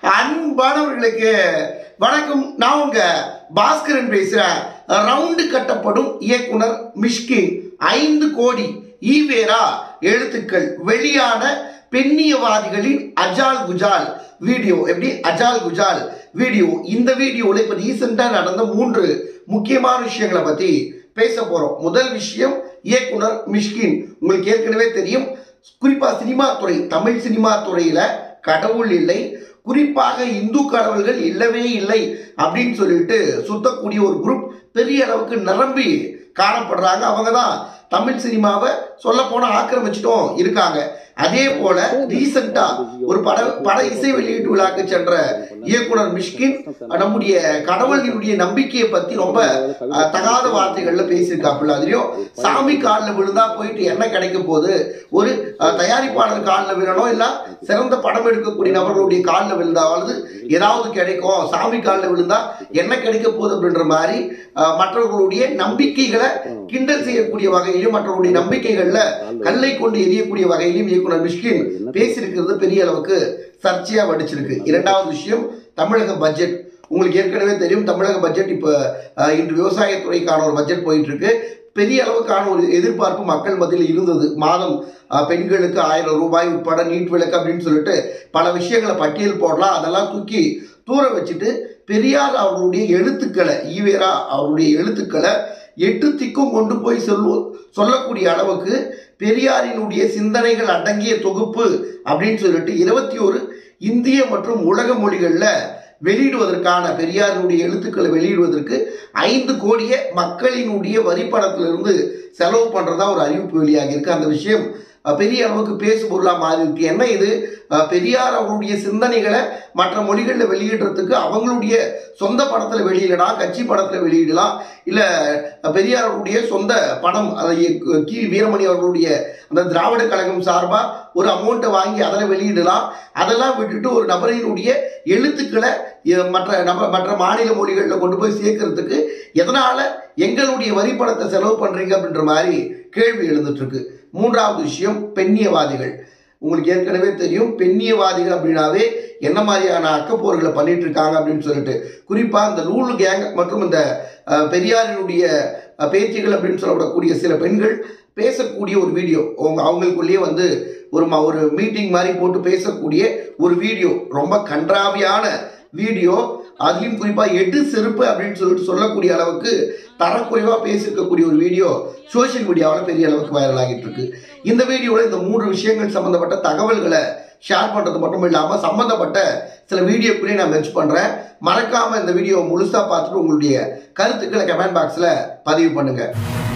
அன்பானவர்களுக்கு வணக்கம் நான் உங்க பாஸ்கரன் பேசுறேன் ரவுண்டு கட்டப்படும் இயக்குனர் மிஷ்கின் ஐந்து கோடி ஈவேரா எழுத்துக்கள் வெளியான பெண்ணியவாதிகளின் அஜால் குஜால் வீடியோ எப்படி அஜால் குஜால் வீடியோ இந்த வீடியோல இப்ப ரீசெண்டா நடந்த மூன்று முக்கியமான விஷயங்களை பத்தி பேச போறோம் முதல் விஷயம் இயக்குனர் மிஷ்கின் உங்களுக்கு ஏற்கனவே தெரியும் குறிப்பா சினிமா துறை தமிழ் சினிமா துறையில கடவுள் இல்லை குறிப்பாக இந்து கடவுள்கள் இல்லவே இல்லை அப்படின்னு சொல்லிட்டு சுத்தக்கூடிய ஒரு குரூப் பெரிய அளவுக்கு நிரம்பி காணப்படுறாங்க அவங்க தான் தமிழ் சினிமாவை சொல்ல போனா ஆக்கிரமிச்சிட்டும் இருக்காங்க அதே போல ரீசெண்டா ஒரு பட பட இசை வெளியீட்டு விழாக்கு சென்ற இயக்குனர் மிஷ்கின் நம்முடைய கடவுளினுடைய நம்பிக்கையை பத்தி ரொம்ப அஹ், தகாத வார்த்தைகள்ல பேசியிருக்காப்புல அதுலயும் சாமி காலில் விழுந்தா போயிட்டு என்ன கிடைக்க போகுது ஒரு அஹ், தயாரிப்பாளர் காலில் விழணும் இல்ல சிறந்த படம் எடுக்கக்கூடிய நபர்களுடைய காலில் விழுந்தாவது ஏதாவது கிடைக்கும் சாமி காலில் விழுந்தா என்ன கிடைக்க போகுது அப்படின்ற மாதிரி அஹ், மற்றவர்களுடைய நம்பிக்கைகளை கிண்டல் செய்யக்கூடிய வகையிலும் மற்றவர்களுடைய நம்பிக்கைகள்ல கல்லை கொண்டு எரியக்கூடிய வகையிலும் இயக்குனர் மிஷ்கின் பேசியிருக்கிறது பெரிய அளவுக்கு சர்ச்சையா வடிச்சிருக்கு இரண்டாவது விஷயம் தமிழக பட்ஜெட் உங்களுக்கு ஏற்கனவே தெரியும் தமிழக பட்ஜெட் இப்போ அஹ், இன்று விவசாயத்துறைக்கான ஒரு பட்ஜெட் போயிட்டு இருக்கு பெரிய அளவுக்கான ஒரு எதிர்பார்ப்பு மக்கள் மத்தியில் இருந்தது மாதம் அஹ், பெண்களுக்கு ஆயிரம் ரூபாய் உட்பட நீட் விளக்கு அப்படின்னு சொல்லிட்டு பல விஷயங்களை பட்டியல் போடலாம் அதெல்லாம் தூக்கி தூர வச்சுட்டு பெரியார் அவர்களுடைய எழுத்துக்களை ஈவேரா அவருடைய எழுத்துக்களை எட்டு திக்கும் கொண்டு போய் சொல்லு சொல்லக்கூடிய அளவுக்கு பெரியாரினுடைய சிந்தனைகள் அடங்கிய தொகுப்பு அப்படின்னு சொல்லிட்டு இருபத்தி ஒரு இந்திய மற்றும் உலக மொழிகளில் வெளியிடுவதற்கான பெரியாரினுடைய எழுத்துக்களை வெளியிடுவதற்கு ஐந்து கோடிய மக்களினுடைய வரிப்பணத்திலிருந்து செலவு பண்ணுறதா ஒரு அறிவிப்பு வெளியாகி இருக்கு அந்த விஷயம் அஹ், பெரிய அளவுக்கு பேசு பொருளாக மாறி இருக்கு என்ன இது அஹ், பெரியார் அவருடைய சிந்தனைகளை மற்ற மொழிகளில் வெளியிடுறதுக்கு அவங்களுடைய சொந்த படத்தில் வெளியிடலாம் கட்சி படத்தில் வெளியிடலாம் இல்லை பெரியார் அவருடைய சொந்த படம் அதை கி வீரமணி அவர்களுடைய அந்த திராவிட கழகம் சார்பாக ஒரு அமௌண்ட்டை வாங்கி அதில் வெளியிடலாம் அதெல்லாம் விட்டுட்டு ஒரு நபரினுடைய எழுத்துக்களை எ- மற்ற நப மற்ற மாநில மொழிகளில் கொண்டு போய் சேர்க்கறதுக்கு எதனால் எங்களுடைய வரி பணத்தை செலவு பண்ணுறீங்க அப்படின்ற மாதிரி கேள்வி எழுந்துட்டு இருக்கு மூன்றாவது விஷயம் பெண்ணியவாதிகள் உங்களுக்கு ஏற்கனவே தெரியும் பெண்ணியவாதிகள் அப்படின்னாவே என்ன மாதிரியான அக்கப்போர்களை பண்ணிட்டு இருக்காங்க அப்படின்னு சொல்லிட்டு குறிப்பாக இந்த லூலு கேங் மற்றும் இந்த அஹ், பெரியாரினுடைய அஹ், பேச்சுகள் அப்படின்னு சொல்லப்படக்கூடிய சில பெண்கள் பேசக்கூடிய ஒரு வீடியோ அவங்க அவங்களுக்குள்ளேயே வந்து ஒரு ம- ஒரு மீட்டிங் மாதிரி போட்டு பேசக்கூடிய ஒரு வீடியோ ரொம்ப கன்றாவியான வீடியோ அதுலேயும் குறிப்பாக எட்டு செருப்பு அப்படின்னு சொல்லிட்டு சொல்லக்கூடிய அளவுக்கு தரக்குறைவாக பேசியிருக்கக்கூடிய ஒரு வீடியோ சோஷியல் மீடியாவில் பெரிய அளவுக்கு வைரல் ஆகிட்டு இருக்கு இந்த வீடியோவில் இந்த மூன்று விஷயங்கள் சம்மந்தப்பட்ட தகவல்களை ஷேர் பண்ணுறது மட்டும் இல்லாமல் சம்மந்தப்பட்ட சில வீடியோக்குள்ளேயே நான் மென்ஷன் பண்ணுறேன் மறக்காமல் இந்த வீடியோவை முழுசாக பார்த்துட்டு உங்களுடைய கருத்துக்களை கமெண்ட் பாக்ஸில் பதிவு பண்ணுங்கள்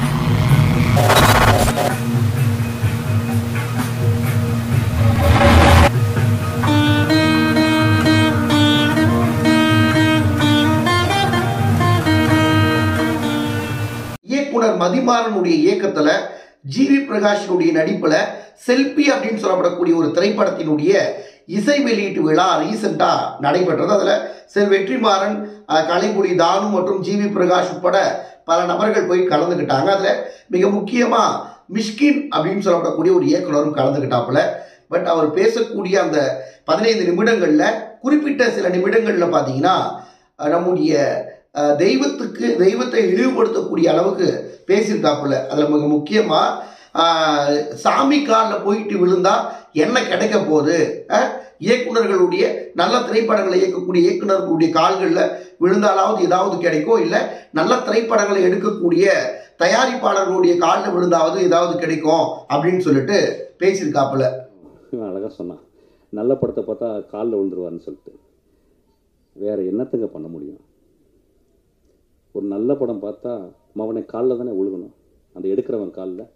இயக்குனர் மதிமாறனுடைய இயக்கத்துல ஜிவி பிரகாஷினுடைய நடிப்புல செல்பி அப்படின்னு சொல்லப்படக்கூடிய ஒரு திரைப்படத்தினுடைய இசை வெளியீட்டு விழா ரீசெண்டா நடைபெற்றது அதுல செல் வெற்றிமாறன் அஹ், கலைப்புலி தானு மற்றும் ஜிவி பிரகாஷ் உட்பட பல நபர்கள் போய் கலந்துக்கிட்டாங்க அதுல மிக முக்கியமா மிஷ்கின் அப்படின்னு சொல்லப்படக்கூடிய ஒரு இயக்குனரும் கலந்துக்கிட்டாப்புல பட் அவர் பேசக்கூடிய அந்த பதினைந்து நிமிடங்கள்ல குறிப்பிட்ட சில நிமிடங்கள்ல பாத்தீங்கன்னா அஹ், நம்முடைய அஹ், தெய்வத்துக்கு தெய்வத்தை இழிவுபடுத்தக்கூடிய அளவுக்கு பேசியிருக்காப்புல அதில் மிக முக்கியமாக சாமி காலில் போயிட்டு விழுந்தா என்ன கிடைக்க போகுது அஹ், இயக்குனர்களுடைய நல்ல திரைப்படங்களை இயக்கக்கூடிய இயக்குனர்களுடைய கால்களில் விழுந்தாலாவது ஏதாவது கிடைக்கும் இல்லை நல்ல திரைப்படங்களை எடுக்கக்கூடிய தயாரிப்பாளர்களுடைய காலில் விழுந்தாவது ஏதாவது கிடைக்கும் அப்படின்னு சொல்லிட்டு பேசியிருக்காப்புல இவன் அழகாக சொன்னான் நல்ல படத்தை பார்த்தா காலில் விழுந்துருவாருன்னு சொல்லிட்டு வேற என்னத்துங்க பண்ண முடியும் ஒரு நல்ல படம் பார்த்தா அவனை காலில் தானே விழுகணும் அந்த எடுக்கிறவன் காலில்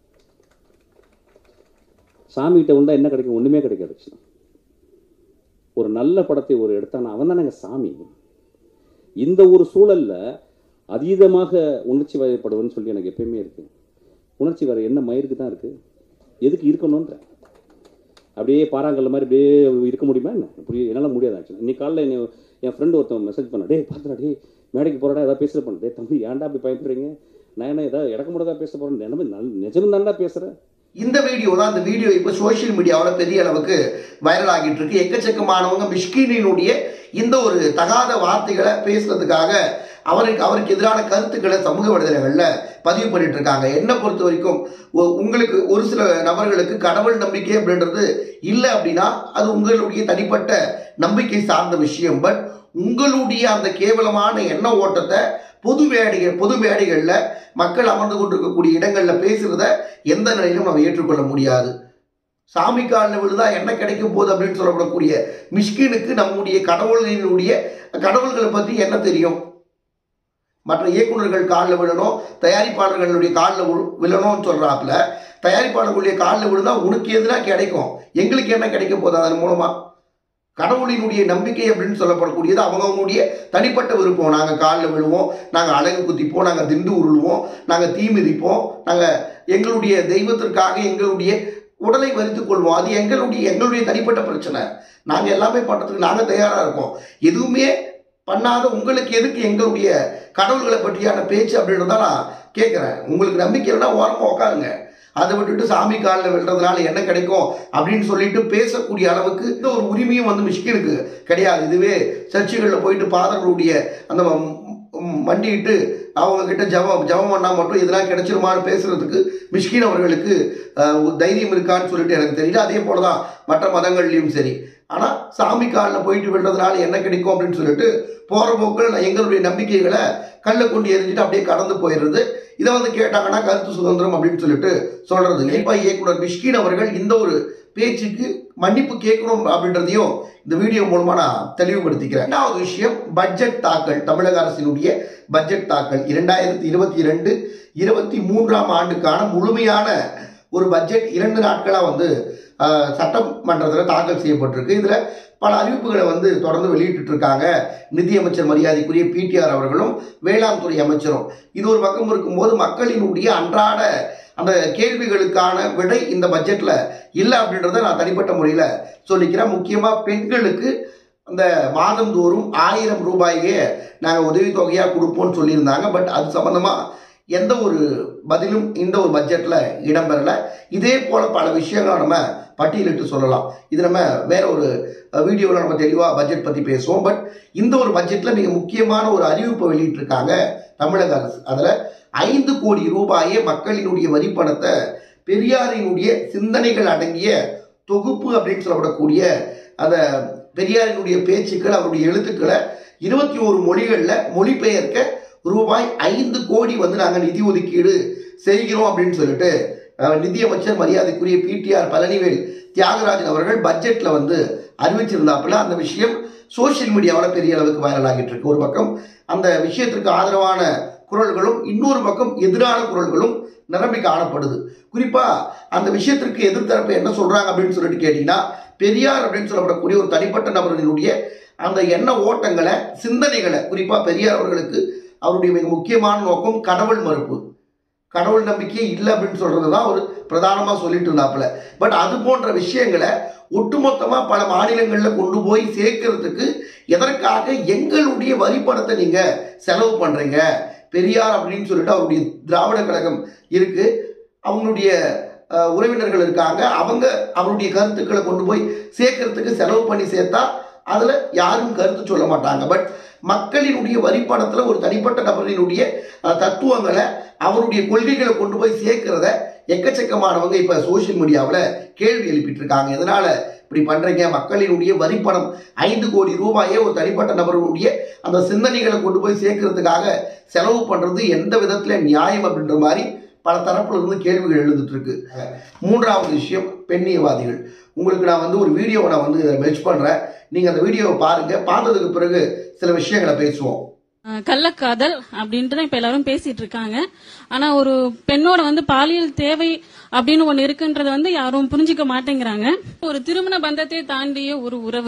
சாமிகிட்ட வந்தால் என்ன கிடைக்கும் ஒன்றுமே கிடைக்காது ஒரு நல்ல படத்தை ஒரு எடுத்தானா அவன் தானேங்க சாமி இந்த ஒரு சூழல்ல அதீதமாக உணர்ச்சி வயப்படுவன்னு சொல்லி எனக்கு எப்பயுமே இருக்கு உணர்ச்சி வேற என்ன மயிருக்கு தான் இருக்கு எதுக்கு இருக்கணுன்ற அப்படியே பாறாங்கல்ல மாதிரி அப்படியே இருக்க முடியுமா என்ன இப்படி என்னால் முடியாது ஆக்சுவலி இன்னைக்கு காலைல என்னை என் ஃப்ரெண்டு ஒருத்தன் மெசேஜ் பண்ண டேய் பார்த்துடா டேய் மேடைக்கு போகிறடா ஏதாவது பேசுகிற பண்ண டேய் தம்பி ஏன்டா அப்படி பயப்படுறீங்க நான் என்ன ஏதாவது இடக்கு முடதா பேச போகிறேன் நினைவு நல் நிஜம் தான்டா பேசுகிறேன் இந்த வீடியோ தான் இந்த வீடியோ இப்போ சோஷியல் மீடியாவில் பெரிய அளவுக்கு வைரல் ஆகிட்டு இருக்கு எக்கச்சக்கமானவங்க மிஷ்கினினுடைய இந்த ஒரு தகாத வார்த்தைகளை பேசுறதுக்காக அவருக்கு அவருக்கு எதிரான கருத்துக்களை சமூக வலைதளங்களில் பதிவு பண்ணிட்டு இருக்காங்க என்னை பொறுத்த வரைக்கும் ஒ- உங்களுக்கு ஒரு சில நபர்களுக்கு கடவுள் நம்பிக்கை அப்படின்றது இல்லை அப்படின்னா அது உங்களுடைய தனிப்பட்ட நம்பிக்கை சார்ந்த விஷயம் பட் உங்களுடைய அந்த கேவலமான எண்ண ஓட்டத்தை பொது வேடிகள் பொது வேடிகளில் மக்கள் அமர்ந்து கொண்டிருக்கக்கூடிய இடங்களில் பேசுறத எந்த நிலையிலும் நம்ம ஏற்றுக்கொள்ள முடியாது சாமி காலில் விழுதா என்ன கிடைக்கும் போகுது அப்படின்னு சொல்லப்படக்கூடிய மிஷ்கினுக்கு நம்முடைய கடவுளினுடைய கடவுள்களை பற்றி என்ன தெரியும் மற்ற இயக்குனர்கள் காலில் விழணும் தயாரிப்பாளர்களுடைய காலில் விழு விழணும்னு சொல்கிறாப்புல தயாரிப்பாளர்களுடைய காலில் விழுந்தா உனக்கு எதுனா கிடைக்கும் எங்களுக்கு என்ன கிடைக்க போகுது அதன் மூலமாக கடவுளினுடைய நம்பிக்கை அப்படின்னு சொல்லப்படக்கூடியது அவங்கவுங்களுடைய தனிப்பட்ட விருப்பம் நாங்கள் காலில் விழுவோம் நாங்கள் அழகு குத்திப்போம் நாங்கள் திண்டு உருளுவோம் நாங்கள் தீ மிதிப்போம் நாங்கள் எங்களுடைய தெய்வத்திற்காக எங்களுடைய உடலை வருத்திக் கொள்வோம் அது எங்களுடைய எங்களுடைய தனிப்பட்ட பிரச்சனை நாங்கள் எல்லாமே பண்ணுறதுக்கு நாங்கள் தயாராக இருக்கோம் எதுவுமே பண்ணாத உங்களுக்கு எதுக்கு எங்களுடைய கடவுள்களை பற்றியான பேச்சு அப்படின்றத நான் கேட்குறேன் உங்களுக்கு நம்பிக்கை இல்லைன்னா ஓரமாக உட்காருங்க அதை விட்டுட்டு சாமி காலில் விழுறதுனால என்ன கிடைக்கும் அப்படின்னு சொல்லிட்டு பேசக்கூடிய அளவுக்கு இந்த ஒரு உரிமையும் வந்து மிஷ்கினுக்கு கிடையாது இதுவே சர்ச்சுகளில் போயிட்டு பாதர்களுடைய அந்த ம- ம், மண்டியிட்டு அவங்க கிட்ட ஜபம் ஜபம் பண்ணா மட்டும் இதெல்லாம் கிடைச்சிருமான்னு பேசுறதுக்கு மிஷ்கின் அவர்களுக்கு அஹ், ஒரு தைரியம் இருக்கான்னு சொல்லிட்டு எனக்கு தெரியல அதே போல தான் மற்ற மதங்கள்லையும் சரி ஆனால் சாமி காலில் போயிட்டு விடுறதுனால என்ன கிடைக்கும் அப்படின்னு சொல்லிட்டு போகிற போக்கில் நான் எங்களுடைய நம்பிக்கைகளை கல்லை கொண்டு எரிஞ்சிட்டு அப்படியே கடந்து போயிடுறது இதை வந்து கேட்டாங்கன்னா கருத்து சுதந்திரம் அப்படின்னு சொல்லிட்டு சொல்றது இப்போ இயக்குனர் மிஷ்கின் அவர்கள் இந்த ஒரு பேச்சுக்கு மன்னிப்பு கேட்கணும் அப்படின்றதையும் இந்த வீடியோ மூலமா நான் தெளிவுபடுத்திக்கிறேன் ரெண்டாவது விஷயம் பட்ஜெட் தாக்கல் தமிழக அரசினுடைய பட்ஜெட் தாக்கல் இரண்டாயிரத்தி இருபத்தி இரண்டு இருபத்தி மூன்றாம் ஆண்டுக்கான முழுமையான ஒரு பட்ஜெட் இரண்டு நாட்களாக வந்து ஆஹ், சட்டமன்றத்தில் தாக்கல் செய்யப்பட்டிருக்கு இதில் பல அறிவிப்புகளை வந்து தொடர்ந்து வெளியிட்டு இருக்காங்க நிதியமைச்சர் மரியாதைக்குரிய பிடிஆர் அவர்களும் வேளாண் துறை அமைச்சரும் இது ஒரு பக்கம் இருக்கும்போது மக்களினுடைய அன்றாட அந்த கேள்விகளுக்கான விடை இந்த பட்ஜெட்ல இல்லை அப்படின்றத நான் தனிப்பட்ட முறையில் சொல்லிக்கிறேன் முக்கியமாக பெண்களுக்கு அந்த மாதந்தோறும் ஆயிரம் ரூபாயே நாங்கள் உதவித்தொகையாக கொடுப்போம்னு சொல்லியிருந்தாங்க பட் அது சம்மந்தமாக எந்த ஒரு பதிலும் இந்த ஒரு பட்ஜெட்டில் இடம்பெறலை இதே போல் பல விஷயங்களை நம்ம பட்டியலிட்டு சொல்லலாம் இது நம்ம வேற ஒரு வீடியோவில் நம்ம தெளிவாக பட்ஜெட் பற்றி பேசுவோம் பட் இந்த ஒரு பட்ஜெட்டில் மிக முக்கியமான ஒரு அறிவிப்பை வெளியிட்டிருக்காங்க தமிழக அரசு அதில் ஐந்து கோடி ரூபாயே மக்களினுடைய வரி பணத்தை பெரியாரினுடைய சிந்தனைகள் அடங்கிய தொகுப்பு அப்படின்னு சொல்லப்படக்கூடிய அந்த பெரியாரினுடைய பேச்சுக்கள் அவருடைய எழுத்துக்களை இருபத்தி ஒரு மொழிகளில் மொழிபெயர்க்க ரூபாய் ஐந்து கோடி வந்து நாங்கள் நிதி ஒதுக்கீடு செய்கிறோம் அப்படின்னு சொல்லிட்டு அஹ், நிதியமைச்சர் மரியாதைக்குரிய பிடிஆர் பழனிவேல் தியாகராஜன் அவர்கள் பட்ஜெட்ல வந்து அறிவிச்சிருந்தாப்புல அந்த விஷயம் சோஷியல் மீடியாவில் பெரிய அளவுக்கு வைரல் ஆகிட்டு இருக்கு ஒரு பக்கம் அந்த விஷயத்திற்கு ஆதரவான குரல்களும் இன்னொரு பக்கம் எதிரான குரல்களும் நிரம்பி காணப்படுது குறிப்பா அந்த விஷயத்திற்கு எதிர்த்தரப்பு என்ன சொல்றாங்க அப்படின்னு சொல்லிட்டு கேட்டீங்கன்னா பெரியார் அப்படின்னு சொல்லப்படக்கூடிய ஒரு தனிப்பட்ட நபர்களினுடைய அந்த எண்ண ஓட்டங்களை சிந்தனைகளை குறிப்பா பெரியார் அவர்களுக்கு அவருடைய மிக முக்கியமான நோக்கம் கடவுள் மறுப்பு கடவுள் நம்பிக்கையே இல்லை அப்படின்னு சொல்றது தான் ஒரு பிரதானமாக சொல்லிட்டு இருந்தாப்புல பட் அது போன்ற விஷயங்களை ஒட்டுமொத்தமாக பல மாநிலங்களில் கொண்டு போய் சேர்க்கறதுக்கு எதற்காக எங்களுடைய வரி பணத்தை நீங்கள் செலவு பண்ணுறீங்க பெரியார் அப்படின்னு சொல்லிட்டு அவருடைய திராவிட கழகம் இருக்கு அவங்களுடைய அஹ், உறவினர்கள் இருக்காங்க அவங்க அவருடைய கருத்துக்களை கொண்டு போய் சேர்க்கறதுக்கு செலவு பண்ணி சேர்த்தா அதில் யாரும் கருத்து சொல்ல மாட்டாங்க பட் மக்களினுடைய வரி பணத்தில் ஒரு தனிப்பட்ட நபரினுடைய அஹ், தத்துவங்களை அவருடைய கொள்கைகளை கொண்டு போய் சேர்க்கிறத எக்கச்சக்கமானவங்க இப்போ சோஷியல் மீடியாவில் கேள்வி எழுப்பிட்டு இருக்காங்க இதனால இப்படி பண்றீங்க மக்களினுடைய வரி பணம் ஐந்து கோடி ரூபாயே ஒரு தனிப்பட்ட நபர்களுடைய அந்த சிந்தனைகளை கொண்டு போய் சேர்க்கறதுக்காக செலவு பண்றது எந்த விதத்துல நியாயம் அப்படின்ற மாதிரி பல தரப்புல இருந்து கேள்விகள் எழுந்துட்டு இருக்கு மூன்றாவது விஷயம் பெண்ணியவாதிகள் உங்களுக்கு நான் வந்து ஒரு வீடியோவை நான் வந்து மெச் பண்றேன் நீங்க அந்த வீடியோவை பாருங்க பார்த்ததுக்கு பிறகு சில விஷயங்களை பேசுவோம் அஹ் கள்ளக்காதல் அப்படின்ட்டு தான் இப்ப எல்லாரும் பேசிட்டு இருக்காங்க ஆனா ஒரு பெண்ணோட வந்து பாலியல் தேவை அப்படின்னு ஒண்ணு இருக்குன்றத வந்து யாரும் புரிஞ்சுக்க மாட்டேங்கிறாங்க ஒரு திருமண பந்தத்தை தாண்டிய ஒரு உறவு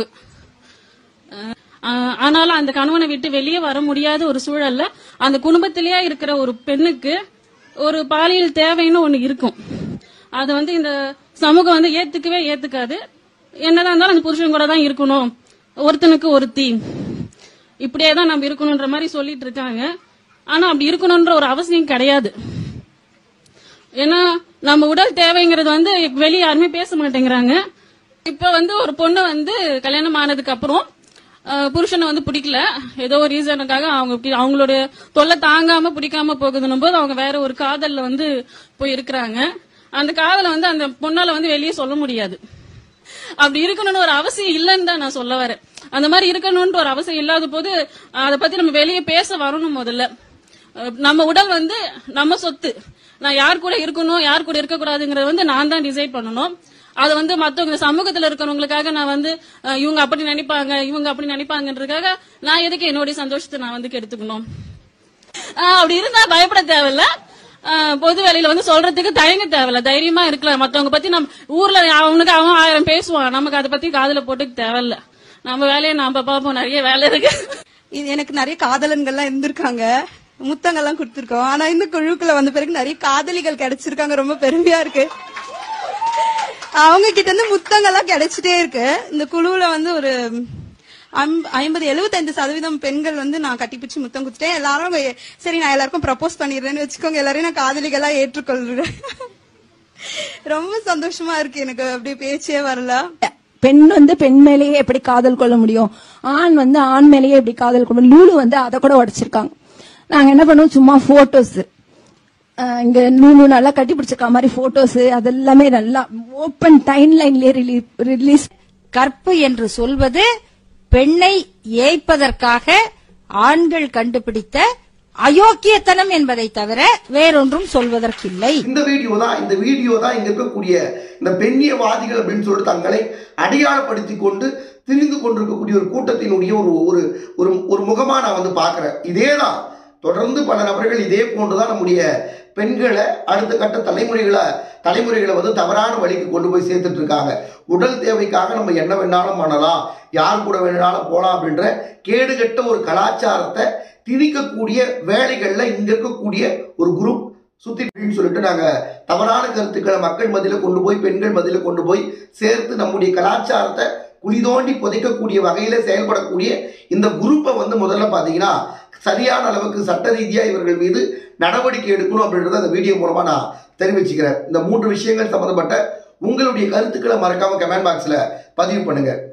அஹ் ஆனாலும் அந்த கணவனை விட்டு வெளியே வர முடியாத ஒரு சூழல்ல அந்த குடும்பத்திலேயே இருக்கிற ஒரு பெண்ணுக்கு ஒரு பாலியல் தேவைன்னு ஒண்ணு இருக்கும் அது வந்து இந்த சமூகம் வந்து ஏத்துக்கவே ஏத்துக்காது என்னதான் இருந்தாலும் அந்த புருஷன் கூட தான் இருக்கணும் ஒருத்தனுக்கு ஒருத்தி இப்படியே தான் நம்ம இருக்கணும்ன்ற மாதிரி சொல்லிட்டு இருக்காங்க ஆனா அப்படி இருக்கணும்ன்ற ஒரு அவசியம் கிடையாது ஏன்னா நம்ம உடல் தேவைங்கிறது வந்து வெளியே யாருமே பேச மாட்டேங்கிறாங்க இப்ப வந்து ஒரு பொண்ணு வந்து கல்யாணம் ஆனதுக்கு அப்புறம் அஹ், புருஷனை வந்து பிடிக்கல ஏதோ ஒரு ரீசனுக்காக அவங்க பி- அவங்களுடைய தொல்லை தாங்காம பிடிக்காம போகுதுன்னும் போது அவங்க வேற ஒரு காதல்ல வந்து போய் இருக்கிறாங்க அந்த காதலை வந்து அந்த பொண்ணால வந்து வெளியே சொல்ல முடியாது அப்படி இருக்கணும்னு ஒரு அவசியம் இல்லைன்னு தான் நான் சொல்ல வரேன் அந்த மாதிரி இருக்கணும்னு ஒரு அவசியம் இல்லாத போது அதை பத்தி நம்ம வெளியே பேச வரணும் முதல்ல அஹ் நம்ம உடல் வந்து நம்ம சொத்து நான் யார் கூட இருக்கணும் யார் கூட இருக்கக்கூடாதுங்கறத வந்து நான் தான் டிசைட் பண்ணணும் அதை வந்து மத்தவங்க இந்த சமூகத்துல இருக்கிறவங்களுக்காக நான் வந்து அஹ், இவங்க அப்படி நினைப்பாங்க இவங்க அப்படி நினைப்பாங்கன்றதுக்காக நான் எதுக்கு என்னுடைய சந்தோஷத்தை நான் வந்து கெடுத்துக்கணும் ஆஹ் அப்படி இருந்தா பயப்பட தேவையில்ல ஆஹ் பொது வேலையில வந்து சொல்றதுக்கு தயங்க தேவையில்ல தைரியமா இருக்கலாம் மத்தவங்க பத்தி நம்ம ஊர்ல அவனுக்கு அவன் ஆயிரம் பேசுவான் நமக்கு அதை பத்தி காதுல போட்டுக்க தேவையில்ல நம்ம வேலையை நாம பார்ப்போம் நிறைய வேலை இருக்கு இது எனக்கு நிறைய காதலன்கள்லாம் இருந்திருக்காங்க முத்தங்கள்லாம் கொடுத்துருக்கோம் ஆனா இந்த குழுக்குள்ள வந்த பிறகு நிறைய காதலிகள் கிடைச்சிருக்காங்க ரொம்ப பெருமையா இருக்கு அவங்க கிட்ட இருந்து முத்தங்கள்லாம் கிடைச்சிட்டே இருக்கு இந்த குழுவுல வந்து ஒரு ஐம்ப- ஐம்பது எழுபத்தைந்து சதவீதம் பெண்கள் வந்து நான் கட்டிப்பிடிச்சு முத்தம் கொடுத்துட்டேன் எல்லாரும் அவங்க, சரி நான் எல்லாருக்கும் ப்ரப்போஸ் பண்ணிடுறேன்னு வச்சுக்கோங்க எல்லாரையும் நான் காதலிகளா ஏற்றுக்கொள்றேன் ரொம்ப சந்தோஷமா இருக்கு எனக்கு அப்படியே பேச்சே வரல பெண் வந்து பெண் மேலேயே எப்படி காதல் கொள்ள முடியும் ஆண் வந்து ஆண் மேலேயே எப்படி காதல் கொள்ள முடியும் லூலு வந்து அதை கூட உடைச்சிருக்காங்க நாங்க என்ன பண்ணுவோம் சும்மா போட்டோஸ் இங்க லூலு நல்லா கட்டி பிடிச்சிருக்க மாதிரி போட்டோஸ் அதெல்லாமே நல்லா ஓப்பன் டைம் லைன்லயே ரிலீஸ் கற்பு என்று சொல்வது பெண்ணை ஏய்ப்பதற்காக ஆண்கள் கண்டுபிடித்த அயோக்கியத்தனம் என்பதை தவிர வேறொன்றும் சொல்வதற்கில்லை இந்த வீடியோ தான் இந்த வீடியோ தான் இங்க இருக்கக்கூடிய இந்த பெண்ணியவாதிகள் அப்படின்னு சொல்லிட்டு தங்களை அடையாளப்படுத்தி கொண்டு திரிந்து கொண்டிருக்கக்கூடிய ஒரு கூட்டத்தினுடைய ஒரு ஒரு ஒரு ஒரு முகமா நான் வந்து பார்க்கிறேன் இதே தான் தொடர்ந்து பல நபர்கள் இதே போன்றுதான் நம்முடைய பெண்களை அடுத்த கட்ட தலைமுறைகளை தலைமுறைகளை வந்து தவறான வழிக்கு கொண்டு போய் சேர்த்துட்டு இருக்காங்க உடல் தேவைக்காக நம்ம என்ன வேணாலும் பண்ணலாம் யார் கூட வேணாலும் போலாம் அப்படின்ற கேடுகட்ட ஒரு கலாச்சாரத்தை திணிக்கக்கூடிய வேலைகள்ல இங்க இருக்கக்கூடிய ஒரு குரூப் சுத்தி அப்படின்னு சொல்லிட்டு நாங்க தவறான கருத்துக்களை மக்கள் மத்தியில கொண்டு போய் பெண்கள் மத்தியில கொண்டு போய் சேர்த்து நம்முடைய கலாச்சாரத்தை குழி தோண்டி புதைக்கக்கூடிய வகையில செயல்படக்கூடிய இந்த குரூப்பை வந்து முதல்ல பாத்தீங்கன்னா சரியான அளவுக்கு சட்ட ரீதியா இவர்கள் மீது நடவடிக்கை எடுக்கணும் அப்படின்றத இந்த வீடியோ மூலமா நான் தெரிவிச்சுக்கிறேன் இந்த மூன்று விஷயங்கள் சம்பந்தப்பட்ட உங்களுடைய கருத்துக்களை மறக்காம கமெண்ட் பாக்ஸ்ல பதிவு பண்ணுங்க